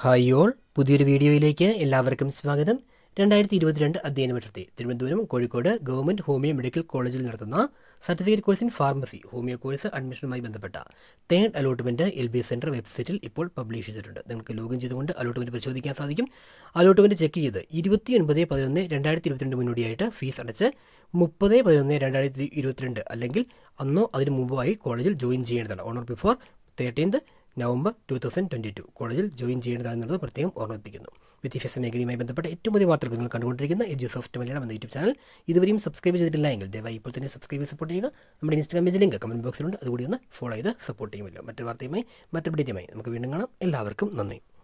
hi all പുതിയൊരു വീഡിയോയിലേക്ക് എല്ലാവർക്കും സ്വാഗതം രണ്ടായിരത്തി ഇരുപത്തിരണ്ട് അധ്യയന വർഷത്തെ Thiruvananthapuram Kozhikode government homeo medical കോളേജിൽ നടത്തുന്ന certificate course in pharmacy homeo course അഡ്മിഷനുമായി ബന്ധപ്പെട്ട third allotment L B centre വെബ്സൈറ്റിൽ ഇപ്പോൾ പബ്ലിഷ് ചെയ്തിട്ടുണ്ട് നിങ്ങൾക്ക് ലോഗിൻ ചെയ്തുകൊണ്ട് അലോട്ട്മെൻറ്റ് പരിശോധിക്കാൻ സാധിക്കും അലോട്ട്മെൻറ്റ് ചെക്ക് ചെയ്ത് ഇരുപത്തി ഒൻപത് പതിനൊന്ന് രണ്ടായിരത്തി ഇരുപത്തിരണ്ട് മുന്നോടിയായിട്ട് ഫീസ് അടച്ച് മുപ്പത് പതിനൊന്ന് രണ്ടായിരത്തി ഇരുപത്തിരണ്ട് അല്ലെങ്കിൽ അന്നോ അതിന് മുമ്പുമായി കോളേജിൽ ജോയിൻ ചെയ്യേണ്ടതാണ് on or before thirteenth November two thousand twenty two കോളേജിൽ ജോയിൻ ചെയ്യേണ്ടതാണെന്നുള്ളത് പ്രത്യേകം ഓർമ്മിപ്പിക്കുന്നു വിദ്യാഭ്യാസ മേഖലയുമായി ബന്ധപ്പെട്ട ഏറ്റവും പുതിയ വാർത്തകൾ നിങ്ങൾ കണ്ടുകൊണ്ടിരിക്കുന്ന എജു സോഫ്റ്റ് മലയാളം എന്ന യൂട്യൂബ് ചാനൽ ഇതുവരെയും സബ്സ്ക്രൈബ് ചെയ്തിട്ടില്ല എങ്കിൽ ദയവായി ഇപ്പോൾ തന്നെ സബ്സ്ക്രൈബ് ചെയ്ത് സപ്പോർട്ട് ചെയ്യുക നമ്മുടെ ഇൻസ്റ്റാഗ്രാം പേജ് ലിങ്ക് കമൻറ്റ് ബോക്സിലുണ്ട് അതുകൂടി ഒന്ന് ഫോളോ ചെയ്ത് സപ്പോർട്ട് ചെയ്യുമല്ലോ മറ്റു വാർത്തയുമായി മറ്റു അപ്ഡേറ്റുമായി നമുക്ക് വീണ്ടും കാണാം എല്ലാവർക്കും നന്ദി